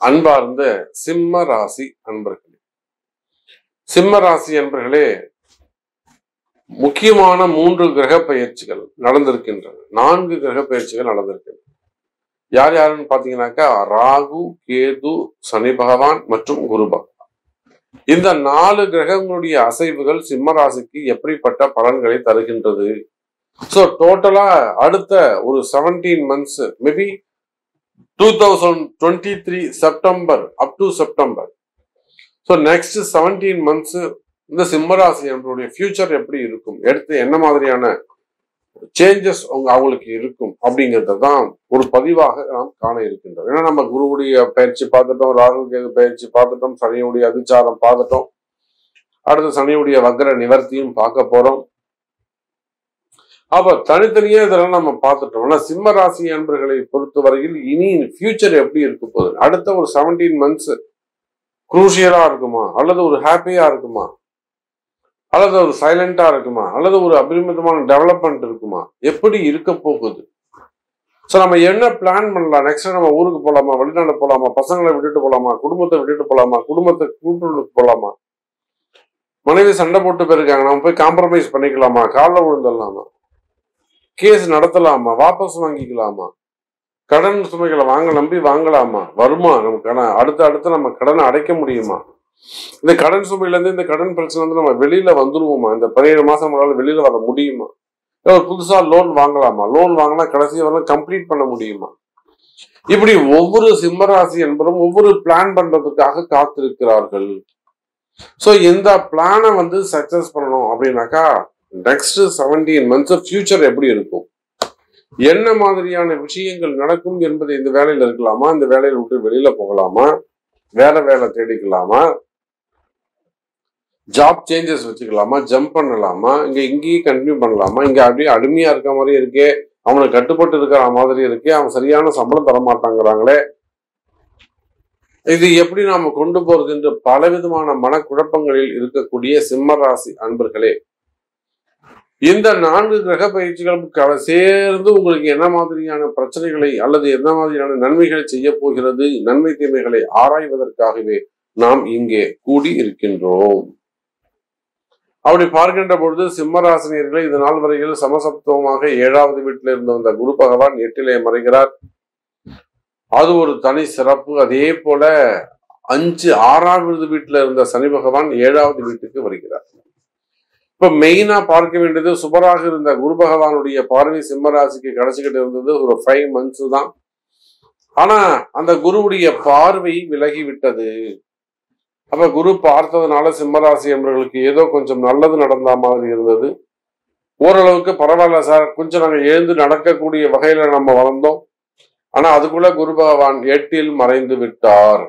அன்பார்ந்த சிம்ம ராசி அன்பர்களே சிம்ம ராசி அன்பர்களே முக்கியமான மூன்று கிரக பயிற்சிகள் நடந்திருக்கின்றன நான்கு கிரக பயிற்சிகள் நடந்திருக்கின்றன யார் யாருன்னு பாத்தீங்கன்னாக்கா ராகு கேது சனி பகவான் மற்றும் குரு பகவான் இந்த நாலு கிரகங்களுடைய அசைவுகள் சிம்ம ராசிக்கு எப்படிப்பட்ட பலன்களை தருகின்றது ஸோ டோட்டலா அடுத்த ஒரு seventeen months maybe two thousand twenty three September up to September so next seventeen months இந்த சிம்மராசி என்பவருடைய ஃபியூச்சர் எப்படி இருக்கும் எடுத்து என்ன மாதிரியான சேஞ்சஸ் அவங்க அவங்களுக்கு இருக்கும் அப்படிங்கிறது தான் ஒரு பதிவாக நாம் காண இருக்கின்றோம் ஏன்னா நம்ம குருவுடைய பயிற்சி பார்த்துட்டோம் ராகு கேது பயிற்சி பார்த்துட்டோம் சனியுடைய அதிச்சாரம் பார்த்துட்டோம் அடுத்து சனியுடைய வக்ர நிவர்த்தியும் பார்க்க போறோம் அப்ப தனித்தனியா இதெல்லாம் நம்ம பார்த்துட்டோம் ஆனா சிம்ம ராசி அன்பர்களை பொறுத்தவரையில் இனி ஃபியூச்சர் எப்படி இருக்க போகுது அடுத்த ஒரு செவன்டீன் மந்த்ஸ் குரூஷியலா இருக்குமா அல்லது ஒரு ஹாப்பியா இருக்குமா அல்லது ஒரு சைலண்டா இருக்குமா அல்லது ஒரு அபரிமிதமான டெவலப்மெண்ட் இருக்குமா எப்படி இருக்க போகுது ஸோ நம்ம என்ன பிளான் பண்ணலாம் நெக்ஸ்ட் நம்ம ஊருக்கு போலாமா வெளிநாடு போலாமா பசங்களை விட்டுட்டு போலாமா குடும்பத்தை விட்டுட்டு போலாமா குடும்பத்தை கூட்டுக்கு போலாமா மனைவி சண்டை போட்டு போயிருக்காங்க நம்ம போய் காம்ப்ரமைஸ் பண்ணிக்கலாமா காலில் விழுந்துடலாமா கேஸ் நடத்தலாமா வாபஸ் வாங்கிக்கலாமா கடன் சுமைகளை வாங்க நம்பி வாங்கலாமா வருமா நம்ம கடன் அடுத்து அடுத்து நம்ம கடனை அடைக்க முடியுமா இந்த கடன் சுமையில இருந்து இந்த கடன் பிரச்சனை வந்து நம்ம வெளியில வந்துருவோமா இந்த பதினேழு மாசம் நம்மளால வெளியில வர முடியுமா இல்ல ஒரு புதுசா லோன் வாங்கலாமா லோன் வாங்கினா கடைசி வரலாம் கம்ப்ளீட் பண்ண முடியுமா இப்படி ஒவ்வொரு சிம்மராசி என்பதும் ஒவ்வொரு பிளான் பண்றதுக்காக காத்திருக்கிறார்கள் சோ இந்த பிளானை வந்து சக்சஸ் பண்ணணும் அப்படின்னாக்கா நெக்ஸ்ட் செவன்டீன் மந்த்ஸ் ஃபியூச்சர் எப்படி இருக்கும் என்ன மாதிரியான விஷயங்கள் நடக்கும் என்பது இந்த வேலையில இருக்கலாமா இந்த வேலையில விட்டு வெளியில போகலாமா வேற வேலை தேடிக்கலாமா ஜாப் சேஞ்சஸ் வச்சுக்கலாமா ஜம்ப் பண்ணலாமா இங்க இங்கேயே கண்டினியூ பண்ணலாமா இங்க அப்படியே அடிமையா இருக்க மாதிரி இருக்கே அவனுக்கு கட்டுப்பட்டு இருக்கிற மாதிரி இருக்கே அவன் சரியான சம்பளம் தர மாட்டாங்கிறாங்களே இது எப்படி நாம கொண்டு போறது என்று பலவிதமான மனக்குழப்பங்களில் இருக்கக்கூடிய சிம்ம ராசி அன்பர்களே இந்த நான்கு கிரக பயிற்சிகள் க- சேர்ந்து உங்களுக்கு என்ன மாதிரியான பிரச்சனைகளை அல்லது என்ன மாதிரியான நன்மைகளை செய்ய போகிறது நன்மை தீமைகளை ஆராய்வதற்காகவே நாம் இங்கே கூடி இருக்கின்றோம் அப்படி பார்க்கின்ற பொழுது சிம்மராசினியர்களை இது நாள் வரையில் சமசப்தமாக ஏழாவது வீட்டில் இருந்து வந்த குரு பகவான் எட்டிலே மறைகிறார் அது ஒரு தனி சிறப்பு அதே போல அஞ்சு ஆறாவது வீட்டில் இருந்த சனி பகவான் ஏழாவது வீட்டுக்கு வருகிறார் இப்ப மெயினா பார்க்க வேண்டியது சுபராக இருந்த குரு பகவானுடைய பார்வை சிம்மராசிக்கு கிடைச்சிக்கிட்டு இருந்தது ஒரு ஃபைவ் மந்த்ஸ் தான் ஆனா அந்த குருவுடைய பார்வை விலகி விட்டது அப்ப குரு பார்த்ததுனால சிம்மராசி என்பவர்களுக்கு ஏதோ கொஞ்சம் நல்லது நடந்த மாதிரி இருந்தது ஓரளவுக்கு பரவாயில்ல சார் கொஞ்சம் நாங்க எழுந்து நடக்கக்கூடிய வகையில நம்ம வளர்ந்தோம் ஆனா அதுக்குள்ள குரு பகவான் எட்டில் மறைந்து விட்டார்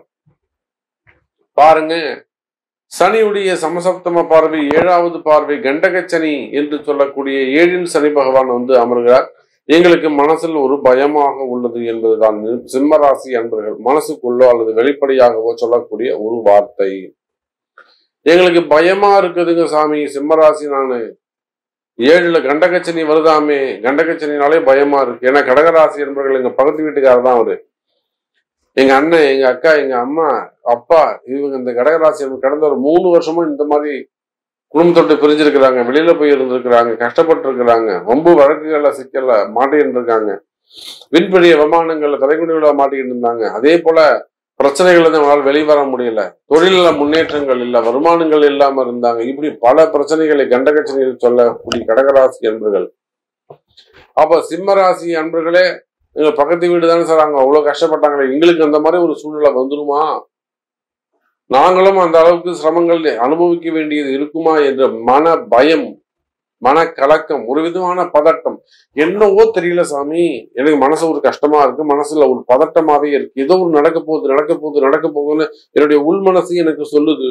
பாருங்க சனியுடைய சமசப்தம பார்வை ஏழாவது பார்வை கண்டகச்சனி என்று சொல்லக்கூடிய ஏழில் சனி பகவான் வந்து அமர்கிறார் எங்களுக்கு மனசில் ஒரு பயமாக உள்ளது என்பதுதான் சிம்மராசி அன்பர்கள் மனசுக்குள்ளோ அல்லது வெளிப்படையாகவோ சொல்லக்கூடிய ஒரு வார்த்தை எங்களுக்கு பயமா இருக்குதுங்க சாமி சிம்மராசி நானு ஏழுல கண்டகச்சனி வருதாமே கண்டகச்சனினாலே பயமா இருக்கு ஏன்னா கடகராசி என்பவர்கள் எங்க பக்கத்து வீட்டுக்காரர் தான் அவரு எங்க அண்ணன் எங்க அக்கா எங்க அம்மா அப்பா இவங்க இந்த கடகராசி என்பவர் கடந்த ஒரு மூணு வருஷமா இந்த மாதிரி குடும்பத்தோட்டு பிரிஞ்சிருக்கிறாங்க வெளியில போய் இருந்திருக்கிறாங்க கஷ்டப்பட்டு இருக்கிறாங்க ரொம்ப வழக்குகள்ல சிக்கல மாட்டிக்கிட்டு இருக்காங்க விண்பெரிய விமானங்கள்ல தலைக்குடிகளை மாட்டிக்கிட்டு இருந்தாங்க அதே போல பிரச்சனைகள் வந்து அவங்களால வெளிவர முடியல தொழில முன்னேற்றங்கள் இல்ல வருமானங்கள் இல்லாம இருந்தாங்க இப்படி பல பிரச்சனைகளை கண்டகச்சனையில் சொல்லக்கூடிய கடகராசி அன்பர்கள் அப்ப சிம்மராசி அன்பர்களே எங்க பக்கத்து வீடு தானே சார் அவங்க அவ்வளவு கஷ்டப்பட்டாங்களே எங்களுக்கு அந்த மாதிரி ஒரு சூழ்நிலை வந்துருமா நாங்களும் அந்த அளவுக்கு சிரமங்கள் அனுபவிக்க வேண்டியது இருக்குமா என்ற மன பயம் மன கலக்கம் ஒரு விதமான பதட்டம் என்னவோ தெரியல சாமி எனக்கு மனசு ஒரு கஷ்டமா இருக்கு மனசுல ஒரு பதட்டமாவே இருக்கு ஏதோ ஒரு நடக்க போகுது நடக்க போகுது நடக்க போகுதுன்னு என்னுடைய உள் மனசு எனக்கு சொல்லுது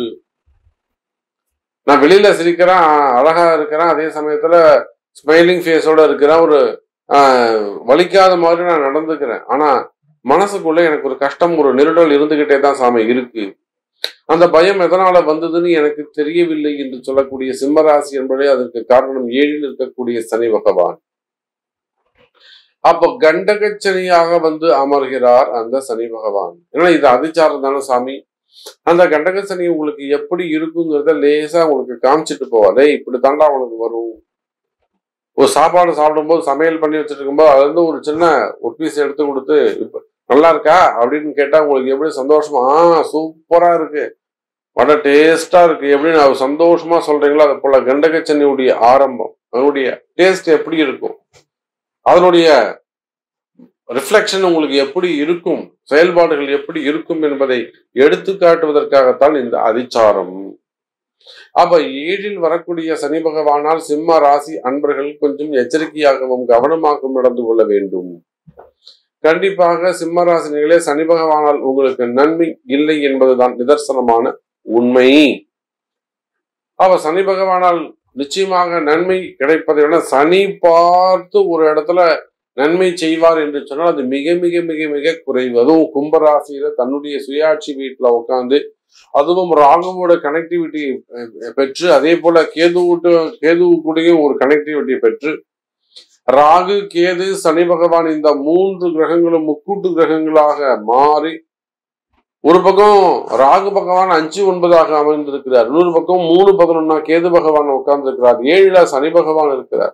நான் வெளியில சிரிக்கிறேன் அழகா இருக்கிறேன் அதே சமயத்துல ஸ்மைலிங் ஃபேஸோட இருக்கிறேன் ஒரு ஆஹ், வலிக்காத மாதிரி நான் நடந்துக்கிறேன் ஆனா மனசுக்குள்ள எனக்கு ஒரு கஷ்டம் ஒரு நெருடல் இருந்துகிட்டே தான் சாமி இருக்கு அந்த பயம் எதனால வந்ததுன்னு எனக்கு தெரியவில்லை என்று சொல்லக்கூடிய சிம்மராசி என்பதே அதற்கு காரணம் ஏழில் இருக்கக்கூடிய சனி பகவான் அப்போ கண்டகச்சனியாக வந்து அமர்கிறார் அந்த சனி பகவான் ஏன்னா இது அதிச்சாரம் தானே சாமி அந்த கண்டக சனி உங்களுக்கு எப்படி இருக்குங்கிறத லேசா உங்களுக்கு காமிச்சிட்டு போவாரு இப்படி தாண்டா உனக்கு வரும் ஒரு சாப்பாடு சாப்பிடும்போது சமையல் பண்ணி வச்சுட்டு இருக்கும்போது அதுல இருந்து ஒரு சின்ன ஒரு பீஸ் எடுத்து கொடுத்து இப்ப நல்லா இருக்கா அப்படின்னு கேட்டா உங்களுக்கு எப்படி சந்தோஷமா ஆ சூப்பரா இருக்கு வட டேஸ்டா இருக்கு எப்படின்னு அவர் சந்தோஷமா சொல்றீங்களோ அது போல கண்டகச்சனியுடைய ஆரம்பம் அதனுடைய டேஸ்ட் எப்படி இருக்கும் அதனுடைய ரிஃப்ளெக்ஷன் உங்களுக்கு எப்படி இருக்கும் செயல்பாடுகள் எப்படி இருக்கும் என்பதை எடுத்து காட்டுவதற்காகத்தான் இந்த அதிச்சாரம் அப்ப ஏழில் வரக்கூடிய சனி பகவானால் சிம்ம ராசி அன்பர்கள் கொஞ்சம் எச்சரிக்கையாகவும் கவனமாகவும் நடந்து கொள்ள வேண்டும் கண்டிப்பாக சிம்ம ராசினிகளே சனி பகவானால் உங்களுக்கு நன்மை இல்லை என்பதுதான் நிதர்சனமான உண்மை அவ சனி பகவானால் நிச்சயமாக நன்மை கிடைப்பதை விட சனி பார்த்து ஒரு இடத்துல நன்மை செய்வார் என்று சொன்னால் அது மிக மிக மிக மிக குறைவு அதுவும் கும்பராசியில தன்னுடைய சுயாட்சி வீட்டுல உட்காந்து அதுவும் ராகுவோட கனெக்டிவிட்டி பெற்று அதே போல கேது கேது கூடயும் ஒரு கனெக்டிவிட்டி பெற்று ராகு கேது சனி பகவான் இந்த மூன்று கிரகங்களும் முக்கூட்டு கிரகங்களாக மாறி ஒரு பக்கம் ராகு பகவான் அஞ்சு ஒன்பதாக அமைந்திருக்கிறார் இன்னொரு பக்கம் மூணு பதினொன்னா கேது பகவான் உட்கார்ந்து இருக்கிறார் ஏழுல சனி பகவான் இருக்கிறார்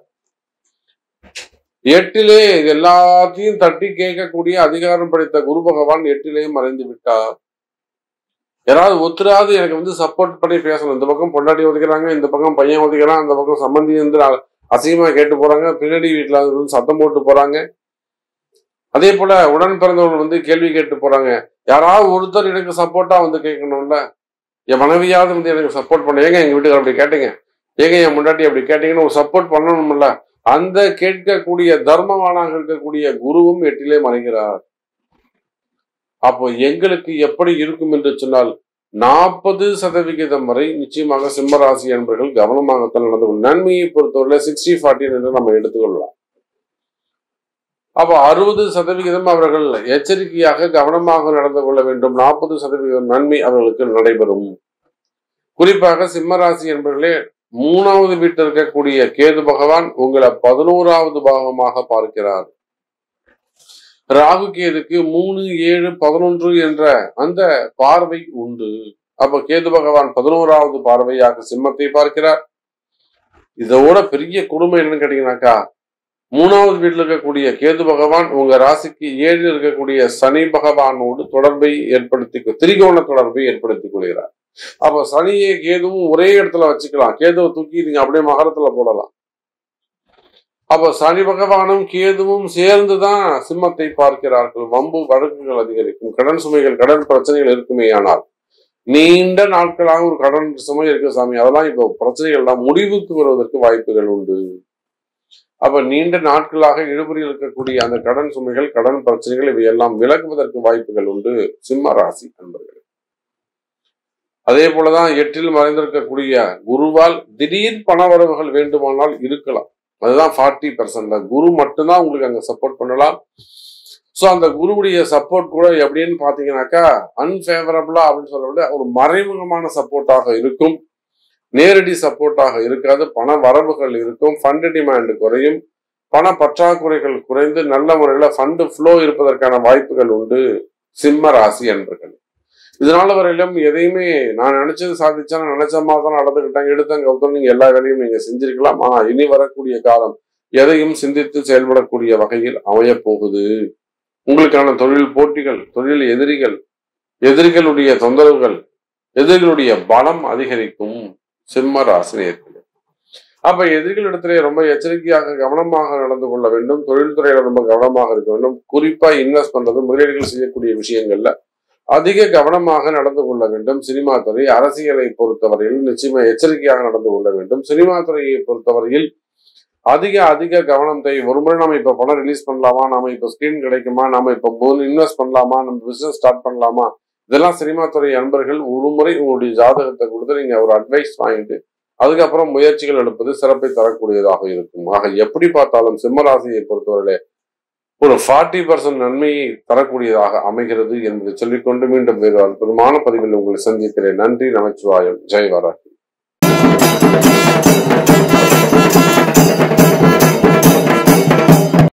எட்டிலே இது எல்லாத்தையும் தட்டி கேட்கக்கூடிய அதிகாரம் படைத்த குரு பகவான் எட்டிலே மறைந்து விட்டார் யாராவது ஒத்துராது எனக்கு வந்து சப்போர்ட் பண்ணி பேசணும் இந்த பக்கம் பொண்டாட்டி ஒதுக்கிறாங்க இந்த பக்கம் பையன் ஒதுக்கிறான் அந்த பக்கம் சம்பந்தி வந்து அசிங்கமா கேட்டு போறாங்க பின்னாடி வீட்டுல வந்து சத்தம் போட்டு போறாங்க அதே போல உடன் பிறந்தவர்கள் வந்து கேள்வி கேட்டு போறாங்க யாராவது ஒருத்தர் எனக்கு சப்போர்ட்டா வந்து கேட்கணும்ல என் மனைவியாவது வந்து எனக்கு சப்போர்ட் பண்ண ஏங்க எங்க வீட்டுக்கு அப்படி கேட்டீங்க ஏங்க என் முன்னாடி அப்படி கேட்டீங்கன்னு ஒரு சப்போர்ட் பண்ணணும்ல அந்த கேட்கக்கூடிய தர்மவானாக இருக்கக்கூடிய குருவும் எட்டிலே மறைகிறார் அப்போ எங்களுக்கு எப்படி இருக்கும் என்று சொன்னால் நாற்பது சதவிகிதம் வரை நிச்சயமாக சிம்மராசி என்பர்கள் கவனமாகத்தான் நடந்து கொள்ளும் நன்மையை பொறுத்தவரை சிக்ஸ்டி ஃபார்ட்டின் என்று நம்ம எடுத்துக்கொள்ளலாம் அப்போ அறுபது சதவிகிதம் அவர்கள் எச்சரிக்கையாக கவனமாக நடந்து கொள்ள வேண்டும் நாற்பது சதவிகிதம் நன்மை அவர்களுக்கு நடைபெறும் குறிப்பாக சிம்மராசி என்பர்களே மூணாவது வீட்டில் இருக்கக்கூடிய கேது பகவான் உங்களை பதினோராவது பாகமாக பார்க்கிறார் ராகு கேதுக்கு மூணு ஏழு பதினொன்று என்ற அந்த பார்வை உண்டு அப்ப கேது பகவான் பதினோராவது பார்வையாக சிம்மத்தை பார்க்கிறார் இதோட பெரிய கொடுமை என்னன்னு கேட்டீங்கன்னாக்கா மூணாவது வீட்டில் இருக்கக்கூடிய கேது பகவான் உங்க ராசிக்கு ஏழு இருக்கக்கூடிய சனி பகவானோடு தொடர்பை ஏற்படுத்தி திரிகோண தொடர்பை ஏற்படுத்திக் கொள்கிறார் அப்ப சனியை கேதுவும் ஒரே இடத்துல வச்சுக்கலாம் கேதுவை தூக்கி நீங்க அப்படியே மகரத்துல போடலாம் அப்ப சனி பகவானும் கேதுவும் சேர்ந்துதான் சிம்மத்தை பார்க்கிறார்கள் வம்பு வழக்குகள் அதிகரிக்கும் கடன் சுமைகள் கடன் பிரச்சனைகள் இருக்குமே ஆனால் நீண்ட நாட்களாக ஒரு கடன் சுமை இருக்கு சாமி அதெல்லாம் இப்போ பிரச்சனைகள் எல்லாம் முடிவுக்கு வருவதற்கு வாய்ப்புகள் உண்டு அப்ப நீண்ட நாட்களாக இழுபறியில் இருக்கக்கூடிய அந்த கடன் சுமைகள் கடன் பிரச்சனைகள் இவையெல்லாம் விலகுவதற்கு வாய்ப்புகள் உண்டு சிம்ம ராசி அன்பர்கள் அதே போலதான் எட்டில் மறைந்திருக்கக்கூடிய குருவால் திடீர் பணவரவுகள் வேண்டுமானால் இருக்கலாம் அதுதான் ஃபார்ட்டி பர்சன்ட் குரு மட்டும்தான் உங்களுக்கு அங்க சப்போர்ட் பண்ணலாம் ஸோ அந்த குருவுடைய சப்போர்ட் கூட எப்படின்னு பார்த்தீங்கன்னாக்கா அன்ஃபேவரபிளா அப்படின்னு சொல்ல விட ஒரு மறைமுகமான சப்போர்ட்டாக இருக்கும் நேரடி சப்போர்ட்டாக இருக்காது பண வரவுகள் இருக்கும் ஃபண்டு டிமாண்ட் குறையும் பண பற்றாக்குறைகள் குறைந்து நல்ல முறையில் ஃபண்டு ஃப்ளோ இருப்பதற்கான வாய்ப்புகள் உண்டு சிம்ம ராசி அன்பர்கள் இதனால வரையிலும் எதையுமே நான் நினைச்சது சாதிச்சா நான் நினைச்ச மாதிரி தான் நடந்துக்கிட்டாங்க எடுத்தங்க கௌதம் நீங்க எல்லா வேலையும் நீங்க செஞ்சிருக்கலாம் ஆனா இனி வரக்கூடிய காலம் எதையும் சிந்தித்து செயல்படக்கூடிய வகையில் அமைய போகுது உங்களுக்கான தொழில் போட்டிகள் தொழில் எதிரிகள் எதிரிகளுடைய தொந்தரவுகள் எதிரிகளுடைய பலம் அதிகரிக்கும் சிம்ம ராசினியர்கள் அப்ப எதிரிகளிடத்திலே ரொம்ப எச்சரிக்கையாக கவனமாக நடந்து கொள்ள வேண்டும் தொழில்துறையில ரொம்ப கவனமாக இருக்க வேண்டும் குறிப்பா இன்வெஸ்ட் பண்றது முதலீடுகள் செய்யக்கூடிய விஷயங்கள்ல அதிக கவனமாக நடந்து கொள்ள வேண்டும் சினிமா துறை அரசியலை பொறுத்தவரையில் நிச்சயமா எச்சரிக்கையாக நடந்து கொள்ள வேண்டும் சினிமா துறையை பொறுத்தவரையில் அதிக அதிக கவனம் தேவை ஒரு முறை நம்ம இப்ப பணம் ரிலீஸ் பண்ணலாமா நம்ம இப்ப ஸ்கிரீன் கிடைக்குமா நம்ம இப்ப முதல்ல இன்வெஸ்ட் பண்ணலாமா நம்ம பிசினஸ் ஸ்டார்ட் பண்ணலாமா இதெல்லாம் சினிமா துறை அன்பர்கள் ஒரு முறை உங்களுடைய ஜாதகத்தை கொடுத்து நீங்க ஒரு அட்வைஸ் வாங்கிட்டு அதுக்கப்புறம் முயற்சிகள் எடுப்பது சிறப்பை தரக்கூடியதாக இருக்கும் ஆக எப்படி பார்த்தாலும் சிம்மராசியை பொறுத்தவரையிலே ஒரு ஃபார்ட்டி பர்சன்ட் நன்மையை தரக்கூடியதாக அமைகிறது என்பதை சொல்லிக்கொண்டு மீண்டும் வேறு அற்புதமான பதிவில் உங்களை சந்திக்கிறேன் நன்றி நமச்சிவாயம் ஜெய் வராகி